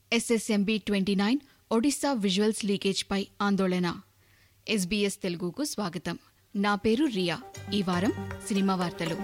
SSMB twenty nine Odisha visuals లీకేజ్పై ఆందోళన SBS తెలుగుకు స్వాగతం నా పేరు రియా ఈ వారం సినిమా వార్తలు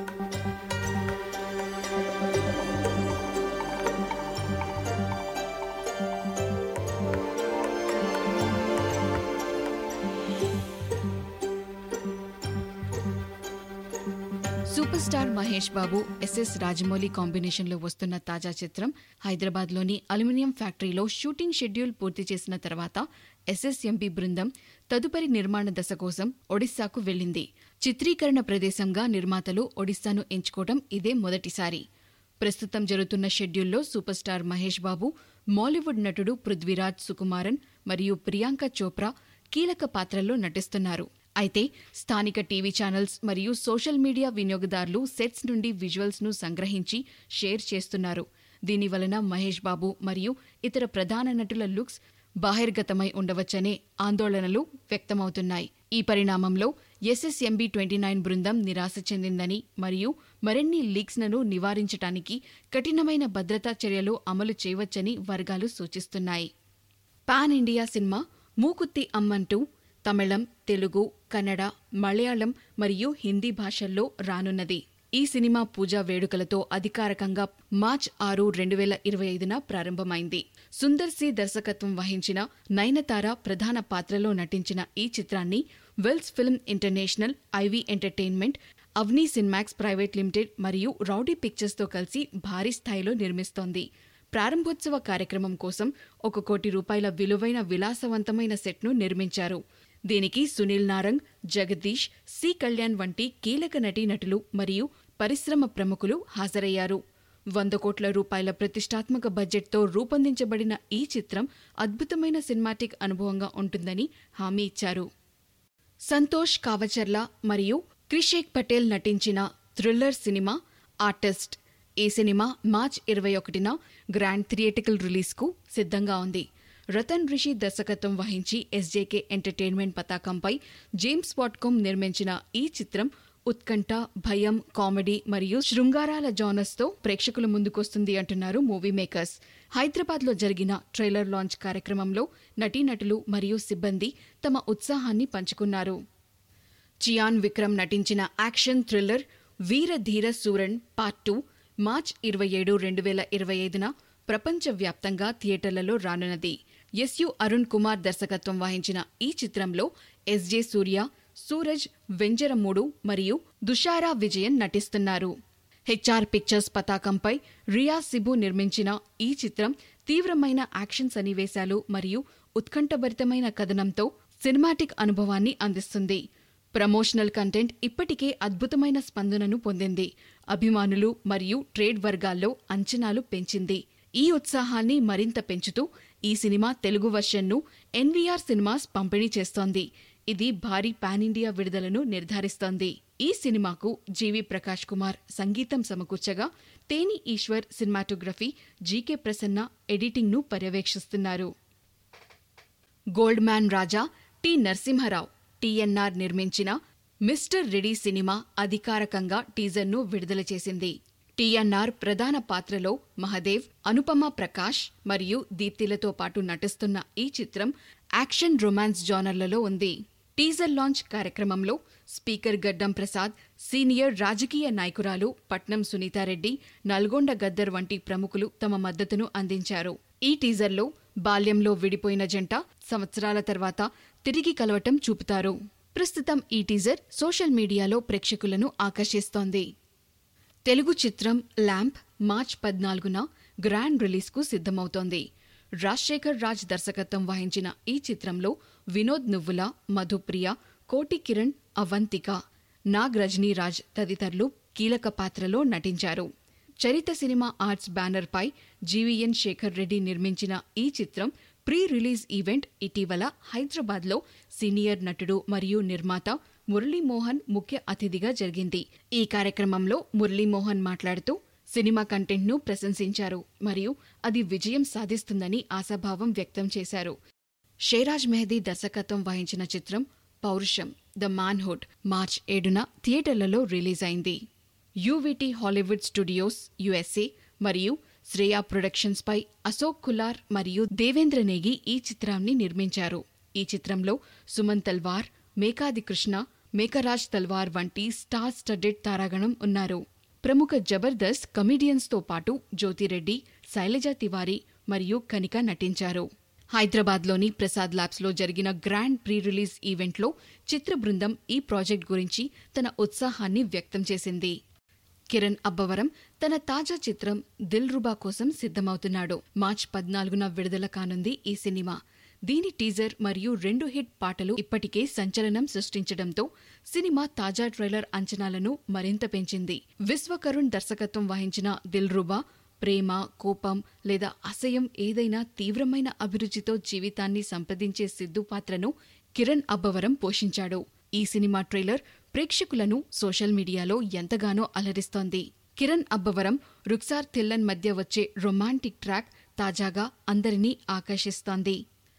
super star Mahesh Babu SS Rajamouli కాంబినేషన్లో వస్తున్న తాజా చిత్రం హైదరాబాద్లోని అల్యూమినియం ఫ్యాక్టరీలో షూటింగ్ షెడ్యూల్ పూర్తి చేసిన తర్వాత ఎస్ఎస్ఎంబి బృందం తదుపరి నిర్మాణ దశ కోసం ఒడిశాకు వెళ్లింది చిత్రీకరణ ప్రదేశంగా నిర్మాతలు ఒడిశాను ఎంచుకోవడం ఇదే మొదటిసారి ప్రస్తుతం జరుగుతున్న షెడ్యూల్లో సూపర్ స్టార్ మహేష్ బాబు మాలీవుడ్ నటుడు పృథ్వీరాజ్ సుకుమారన్ మరియు ప్రియాంక చోప్రా కీలక పాత్రల్లో నటిస్తున్నారు అయితే స్థానిక టీవీ ఛానల్స్ మరియు సోషల్ మీడియా వినియోగదారులు సెట్స్ నుండి విజువల్స్ ను సంగ్రహించి షేర్ చేస్తున్నారు దీనివలన మహేష్ బాబు మరియు ఇతర ప్రధాన నటుల లుక్స్ బాహిర్గతమై ఉండవచ్చనే ఆందోళనలు వ్యక్తమవుతున్నాయి ఈ పరిణామంలో ఎస్ఎస్ఎంబి ట్వంటీ నైన్ బృందం నిరాశ చెందిందని మరియు మరిన్ని లీక్స్లను నివారించడానికి కఠినమైన భద్రతా చర్యలు అమలు చేయవచ్చని వర్గాలు సూచిస్తున్నాయి పాన్ ఇండియా సినిమా మూకుత్తి అమ్మంటూ తమిళం తెలుగు కన్నడ మలయాళం మరియు హిందీ భాషల్లో రానున్నది ఈ సినిమా పూజా వేడుకలతో అధికారికంగా మార్చ్ ఆరు రెండు వేల ఇరవై ఐదున ప్రారంభమైంది సుందర్ సి దర్శకత్వం వహించిన నయనతార ప్రధాన పాత్రలో నటించిన ఈ చిత్రాన్ని Vels Film International Ivy Entertainment Avni Cinemax Private Limited మరియు రౌడీ పిక్చర్స్తో కలిసి భారీ స్థాయిలో నిర్మిస్తోంది ప్రారంభోత్సవ కార్యక్రమం కోసం ఒక కోటి రూపాయల విలువైన విలాసవంతమైన సెట్ను నిర్మించారు దీనికి సునీల్ నారంగ్ జగదీష్ సి కళ్యాణ్ వంటి కీలక నటీనటులు మరియు పరిశ్రమ ప్రముఖులు హాజరయ్యారు వంద కోట్ల రూపాయల ప్రతిష్టాత్మక బడ్జెట్తో రూపొందించబడిన ఈ చిత్రం అద్భుతమైన సినిమాటిక్ అనుభవంగా ఉంటుందని హామీ ఇచ్చారు సంతోష్ కావచర్ల మరియు క్రిషేక్ పటేల్ నటించిన థ్రిల్లర్ సినిమా ఆర్టిస్ట్ ఈ సినిమా మార్చ్ ఇరవై ఒకటిన గ్రాండ్ థియేటికల్ రిలీజ్కు సిద్ధంగా ఉంది రతన్ రిషి దర్శకత్వం వహించి ఎస్జేకే ఎంటర్టైన్మెంట్ పతాకంపై జేమ్స్ వాట్కోమ్ నిర్మించిన ఈ చిత్రం ఉత్కంఠ భయం కామెడీ మరియు శృంగారాల జానర్స్తో ప్రేక్షకుల ముందుకొస్తుంది అంటున్నారు మూవీ మేకర్స్ హైదరాబాద్లో జరిగిన ట్రైలర్ లాంచ్ కార్యక్రమంలో నటీనటులు మరియు సిబ్బంది తమ ఉత్సాహాన్ని పంచుకున్నారు చియాన్ విక్రమ్ నటించిన action thriller Veera Dheera Sooran part two March ఇరవై ఏడు రెండు వేల ఇరవై ఐదున ప్రపంచవ్యాప్తంగా థియేటర్లలో రానున్నది ఎస్యు అరుణ్ కుమార్ దర్శకత్వం వహించిన ఈ చిత్రంలో ఎస్జే సూర్య సూరజ్ వెంజరమూడు మరియు దుషారా విజయన్ నటిస్తున్నారు హెచ్ఆర్ పిక్చర్స్ పతాకంపై రియా సిబు నిర్మించిన ఈ చిత్రం తీవ్రమైన యాక్షన్ సన్నివేశాలు మరియు ఉత్కంఠభరితమైన కథనంతో సినిమాటిక్ అనుభవాన్ని అందిస్తుంది ప్రమోషనల్ కంటెంట్ ఇప్పటికే అద్భుతమైన స్పందనను పొందింది అభిమానులు మరియు ట్రేడ్ వర్గాల్లో అంచనాలు పెంచింది ఈ ఉత్సాహాన్ని మరింత పెంచుతూ ఈ సినిమా తెలుగు వర్షన్ను ఎన్వీఆర్ సినిమాస్ పంపిణీ చేస్తోంది ఇది భారీ పాన్ ఇండియా విడుదలను నిర్ధారిస్తోంది ఈ సినిమాకు జీవి ప్రకాష్ కుమార్ సంగీతం సమకూర్చగా తేని ఈశ్వర్ సినిమాటోగ్రఫీ జీకే ప్రసన్న ఎడిటింగ్ను పర్యవేక్షిస్తున్నారు gold man Raja T Narasimharao TNR నిర్మించిన మిస్టర్ రెడీ సినిమా అధికారికంగా టీజర్ను విడుదల చేసింది టీఎన్ఆర్ ప్రధాన పాత్రలో మహదేవ్ అనుపమ ప్రకాష్ మరియు దీప్తిలతో పాటు నటిస్తున్న ఈ చిత్రం యాక్షన్ రొమాన్స్ జానర్లలో ఉంది టీజర్ లాంచ్ కార్యక్రమంలో స్పీకర్ గడ్డం ప్రసాద్ సీనియర్ రాజకీయ నాయకురాలు పట్నం సునీతారెడ్డి నల్గొండ గద్దర్ వంటి ప్రముఖులు తమ మద్దతును అందించారు ఈ టీజర్లో బాల్యంలో విడిపోయిన జంట సంవత్సరాల తర్వాత తిరిగి కలవటం చూపుతారు ప్రస్తుతం ఈ టీజర్ సోషల్ మీడియాలో ప్రేక్షకులను ఆకర్షిస్తోంది తెలుగు చిత్రం ల్యాంప్ మార్చ్ పద్నాలుగున గ్రాండ్ రిలీజ్కు సిద్ధమవుతోంది రాజశేఖర్ రాజ్ దర్శకత్వం వహించిన ఈ చిత్రంలో వినోద్ నువ్వుల మధుప్రియ కోటి కిరణ్ అవంతిక నాగ్ రజనీరాజ్ తదితరులు కీలక పాత్రలో నటించారు చరిత సినిమా ఆర్ట్స్ బ్యానర్పై జీవీఎన్ శేఖర్ రెడ్డి నిర్మించిన ఈ చిత్రం ప్రీ రిలీజ్ ఈవెంట్ ఇటీవల హైదరాబాద్లో సీనియర్ నటుడు మరియు నిర్మాత మురళీమోహన్ ముఖ్య అతిథిగా జరిగింది ఈ కార్యక్రమంలో మురళీమోహన్ మాట్లాడుతూ సినిమా కంటెంట్ను ప్రశంసించారు మరియు అది విజయం సాధిస్తుందని ఆశాభావం వ్యక్తం చేశారు షేరాజ్ మెహదీ దర్శకత్వం వహించిన చిత్రం పౌరుషం ద మాన్హుడ్ మార్చ్ ఏడున థియేటర్లలో రిలీజ్ అయింది యూవిటీ హాలీవుడ్ స్టూడియోస్ యుఎస్ఏ మరియు శ్రేయా ప్రొడక్షన్స్ పై అశోక్ కులార్ మరియు దేవేంద్ర నేగి ఈ చిత్రాన్ని నిర్మించారు ఈ చిత్రంలో సుమన్ తల్వార్ మేకాది కృష్ణ మేకరాజ్ తల్వార్ వంటి స్టార్ స్టడెడ్ తారాగణం ఉన్నారు ప్రముఖ జబర్దస్త్ కమిడియన్స్తో పాటు జ్యోతిరెడ్డి శైలజ తివారీ మరియు కనిక నటించారు హైదరాబాద్లోని ప్రసాద్ ల్యాబ్స్లో జరిగిన గ్రాండ్ ప్రీ రిలీజ్ ఈవెంట్లో చిత్ర బృందం ఈ ప్రాజెక్ట్ గురించి తన ఉత్సాహాన్ని వ్యక్తం చేసింది కిరణ్ అబ్బవరం తన తాజా చిత్రం దిల్ రుబా కోసం సిద్ధమవుతున్నాడు మార్చ్ పద్నాలుగున విడుదల కానుంది ఈ సినిమా దీని టీజర్ మరియు రెండు హిట్ పాటలు ఇప్పటికే సంచలనం సృష్టించడంతో సినిమా తాజా ట్రైలర్ అంచనాలను మరింత పెంచింది విశ్వకరుణ్ దర్శకత్వం వహించిన దిల్ రుబా ప్రేమ కోపం లేదా అసహ్యం ఏదైనా తీవ్రమైన అభిరుచితో జీవితాన్ని సంప్రదించే సిద్ధు పాత్రను కిరణ్ అబ్బవరం పోషించాడు ఈ సినిమా ట్రైలర్ ప్రేక్షకులను సోషల్ మీడియాలో ఎంతగానో అలరిస్తోంది కిరణ్ అబ్బవరం రుక్సార్ థిల్లన్ మధ్య వచ్చే రొమాంటిక్ ట్రాక్ తాజాగా అందరినీ ఆకర్షిస్తోంది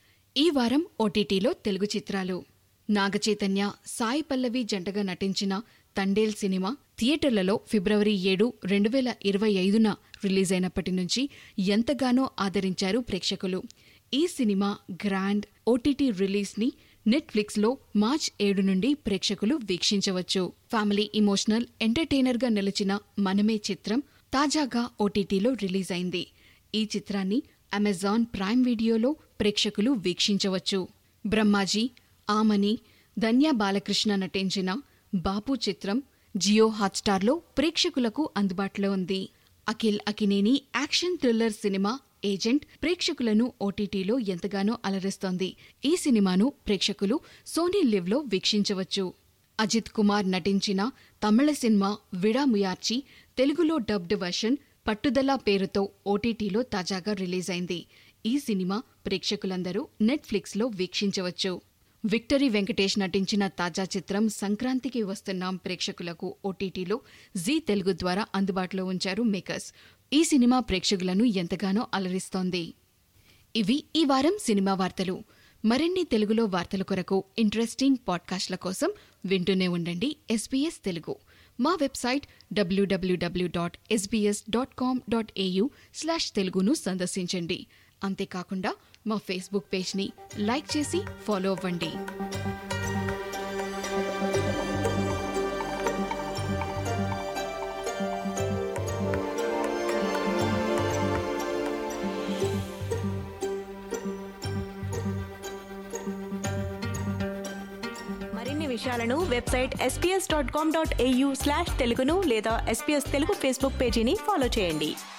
ఈ వారం ఓటీటీలో తెలుగు చిత్రాలు నాగచైతన్య సాయి పల్లవి జంటగా నటించిన తండేల్ సినిమా థియేటర్లలో ఫిబ్రవరి ఏడు రెండు వేల ఇరవై ఐదున రిలీజ్ అయినప్పటి నుంచి ఎంతగానో ఆదరించారు ప్రేక్షకులు ఈ సినిమా గ్రాండ్ ఓటీటీ రిలీజ్ని నెట్ఫ్లిక్స్లో మార్చ్ ఏడు నుండి ప్రేక్షకులు వీక్షించవచ్చు ఫ్యామిలీ ఇమోషనల్ ఎంటర్టైనర్గా నిలిచిన మనమే చిత్రం తాజాగా ఓటీటీలో రిలీజ్ అయింది ఈ చిత్రాన్ని అమెజాన్ ప్రైమ్ వీడియోలో ప్రేక్షకులు వీక్షించవచ్చు బ్రహ్మాజీ ఆమని ధన్య బాలకృష్ణ నటించిన బాపు చిత్రం జియో హాట్స్టార్లో ప్రేక్షకులకు అందుబాటులో ఉంది Akhil Akkineni action thriller cinema Agent ప్రేక్షకులను ఓటీటీలో ఎంతగానో అలరిస్తోంది ఈ సినిమాను ప్రేక్షకులు సోనీ లివ్లో వీక్షించవచ్చు అజిత్ కుమార్ నటించిన తమిళ సినిమా విడాముయార్చి తెలుగులో డబ్డ్ వర్షన్ పట్టుదల పేరుతో ఓటీటీలో తాజాగా రిలీజ్ అయింది ఈ సినిమా ప్రేక్షకులందరూ నెట్ఫ్లిక్స్లో వీక్షించవచ్చు విక్టరీ వెంకటేష్ నటించిన తాజా చిత్రం సంక్రాంతికి వస్తున్నాం ప్రేక్షకులకు ఓటీటీలో జీ తెలుగు ద్వారా అందుబాటులో ఉంచారు మేకర్స్ ఈ సినిమా ప్రేక్షకులను ఎంతగానో అలరిస్తోంది ఇవి ఈ వారం సినిమా వార్తలు మరిన్ని తెలుగులో వార్తల కొరకు ఇంట్రెస్టింగ్ పాడ్కాస్ట్ల కోసం వింటూనే ఉండండి ఎస్బీఎస్ తెలుగు మా website WWW dot SBS dot com dot AU slash తెలుగును సందర్శించండి అంతేకాకుండా మా ఫేస్బుక్ పేజ్ని లైక్ చేసి ఫాలో అవ్వండి మరిన్ని విషయాలను website SPS dot com dot AU slash తెలుగును లేదా ఎస్పీఎస్ తెలుగు ఫేస్బుక్ పేజీని ఫాలో చేయండి